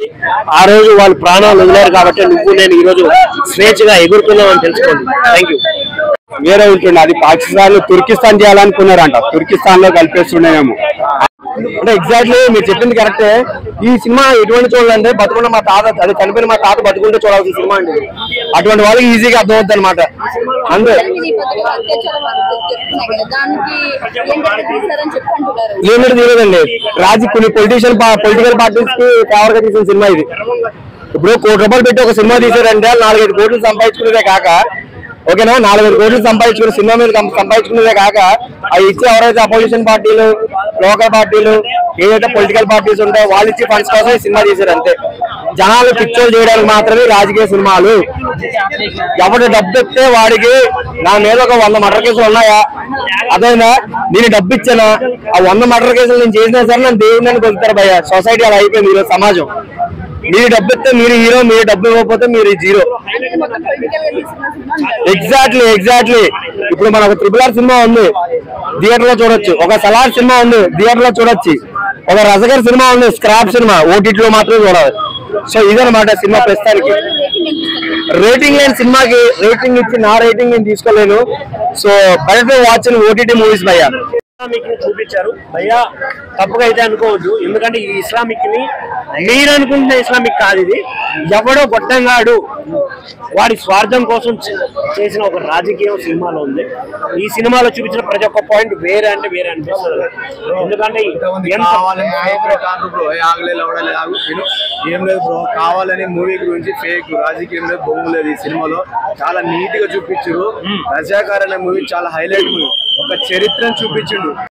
ఆ రోజు వాళ్ళు ప్రాణాలు వదిలేరు కాబట్టి నువ్వు నేను ఈ రోజు స్వేచ్ఛగా ఎగురుతున్నాం అని తెలుసుకోండి థ్యాంక్ యూ వేరే ఉంటుండే అది పాకిస్తాన్ తుర్కిస్తాన్ చేయాలనుకున్నారంట తుర్కిస్తాన్ లో కలిపేస్తుండేమో అంటే ఎగ్జాక్ట్లీ మీరు చెప్పింది కరెక్టే ఈ సినిమా ఎటువంటి చూడాలంటే బతుకున్న మా తాత అది చనిపోయిన మా తాత బతుకుంటే చూడాల్సిన సినిమా అండి అటువంటి వాళ్ళకి ఈజీగా అర్థమవుతుంది అనమాట అంతే ఈ పద్ధతిలో అత్యాచారం వరకు చెప్తున్నాయి కదా దానికి ఏంటంటే తీసారని చెప్పి అంటున్నారు ఏమిటి తీయలేదండి రాజీ కొన్ని పొలిటీషియన్ పొలిటికల్ పార్టీస్ కి ఫేవర్ గా తీసిన సినిమా ఇది ఇప్పుడు కోటి రూపాయలు పెట్టి ఒక సినిమా తీసారంటే నాలుగైదు కోట్లు సంపాదించుకునేదే కాక ఓకేనా నాలుగైదు కోట్లు సంపాదించుకుని సినిమా మీద కం- సంపాదించుకునేదే కాక అవి ఇచ్చి ఎవరైతే అపోజిషన్ పార్టీలు లోకల్ పార్టీలు ఏదైతే పొలిటికల్ పార్టీస్ ఉంటాయో వాళ్ళు ఇచ్చి ఫండ్స్ కోసం ఈ సినిమా తీశారు అంతే జనాలు పిక్చర్ చేయడానికి మాత్రమే రాజకీయ సినిమాలు ఎవరు డబ్బు ఇస్తే వాడికి నా మీద ఒక వంద మర్డర్ కేసులు ఉన్నాయా అదైనా నేను డబ్బు ఇచ్చానా ఆ వంద మర్డర్ కేసులు నేను చేసినా సరే నన్ను దేవుడిని అని కొలుతారు భయ్య సొసైటీ అలా అయిపోయింది ఈరోజు సమాజం మీరు డబ్బు ఇస్తే మీరు హీరో మీరు డబ్బు ఇవ్వకపోతే మీరు జీరో అనేది మొత్తం పొలిటికల్ గా తీసుకున్న సినిమా అంటారు. ఎగ్జాక్ట్లీ ఎగ్జాక్ట్లీ ఇప్పుడు మనకు త్రిపుల్ ఆర్ సినిమా ఉంది థియేటర్ లో చూడొచ్చు ఒక సలార్ సినిమా ఉంది థియేటర్ లో చూడొచ్చు ఒక రసగర్ సినిమా ఉంది స్క్రాప్ సినిమా ఓటీటీ లో మాత్రమే చూడాలి సో ఇదన్నమాట సినిమా ప్రస్తుతానికి రేటింగ్ ఎంత ఇస్తారు? రేటింగ్ లేని సినిమాకి రేటింగ్ ఇచ్చి నా రేటింగ్ నేను తీసుకోలేను సో బయట వాచ్ ఓటీటీ మూవీస్ భయ్యా ఇస్లామిక్ ని చూపించారు భయ్యా తప్పుగా అయితే అనుకోవద్దు ఎందుకంటే ఈ ఇస్లామిక్ ని మీరు అనుకుంటున్న ఇస్లామిక్ కాదు ఇది ఎవడో గొట్టంగాడు వాడి స్వార్థం కోసం చే- చేసిన ఒక రాజకీయం సినిమాలో ఉంది ఈ సినిమాలో చూపించిన ప్రతి ఒక్క పాయింట్ వేరే అంటే వేరే అనిపిస్తుంది ఎందుకంటే ఎంత కావాలని fake కాదు బ్రో ఏ ఆగలేదు అవడలేదు ఆగు విను. ఏం లేదు బ్రో కావాలని మూవీ గురించి ఫేక్ రాజకీయం లేదు బొమ్మ లేదు ఈ సినిమాలో చాలా నీట్ గా చూపించారు రజాకార్ అనే మూవీ చాలా హైలైట్ మూవీ ఒక చరిత్రను చూపించిండు